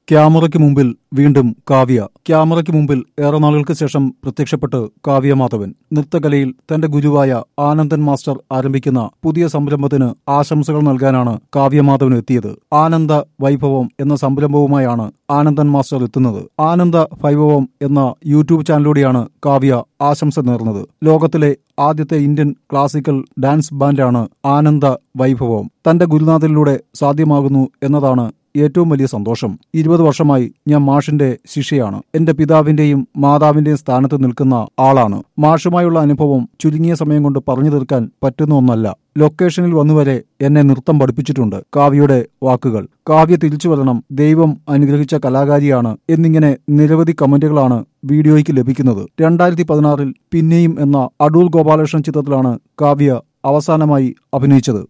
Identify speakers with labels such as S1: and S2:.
S1: ക്യാമറയ്ക്ക് മുമ്പിൽ വീണ്ടും കാവ്യ ക്യാമറയ്ക്ക് മുമ്പിൽ ഏറെ നാളുകൾക്ക് ശേഷം പ്രത്യക്ഷപ്പെട്ട് കാവ്യ മാധവൻ നൃത്തകലയിൽ തന്റെ ഗുരുവായ ആനന്ദൻ മാസ്റ്റർ ആരംഭിക്കുന്ന പുതിയ സംരംഭത്തിന് ആശംസകൾ നൽകാനാണ് കാവ്യ മാധവൻ എത്തിയത് ആനന്ദ വൈഭവം എന്ന സംരംഭവുമായാണ് ആനന്ദൻ മാസ്റ്റർ എത്തുന്നത് ആനന്ദ വൈഭവം എന്ന യൂട്യൂബ് ചാനലിലൂടെയാണ് കാവ്യ ആശംസ നേർന്നത് ലോകത്തിലെ ആദ്യത്തെ ഇന്ത്യൻ ക്ലാസിക്കൽ ഡാൻസ് ബാൻഡാണ് ആനന്ദ വൈഭവം തന്റെ ഗുരുനാഥനിലൂടെ സാധ്യമാകുന്നു എന്നതാണ് ഏറ്റവും വലിയ സന്തോഷം ഇരുപത് വർഷമായി ഞാൻ മാഷിന്റെ ശിഷ്യയാണ് എന്റെ പിതാവിന്റെയും മാതാവിന്റെയും സ്ഥാനത്ത് നിൽക്കുന്ന ആളാണ് മാഷുമായുള്ള അനുഭവം ചുരുങ്ങിയ സമയം കൊണ്ട് പറഞ്ഞു തീർക്കാൻ പറ്റുന്ന ഒന്നല്ല ലൊക്കേഷനിൽ വന്നുവരെ എന്നെ നൃത്തം പഠിപ്പിച്ചിട്ടുണ്ട് കാവ്യയുടെ വാക്കുകൾ കാവ്യ തിരിച്ചു വരണം ദൈവം അനുഗ്രഹിച്ച കലാകാരിയാണ് എന്നിങ്ങനെ നിരവധി കമന്റുകളാണ് വീഡിയോയ്ക്ക് ലഭിക്കുന്നത് രണ്ടായിരത്തി പതിനാറിൽ പിന്നെയും എന്ന അടൂർ ഗോപാലകൃഷ്ണൻ ചിത്രത്തിലാണ് കാവ്യ അവസാനമായി അഭിനയിച്ചത്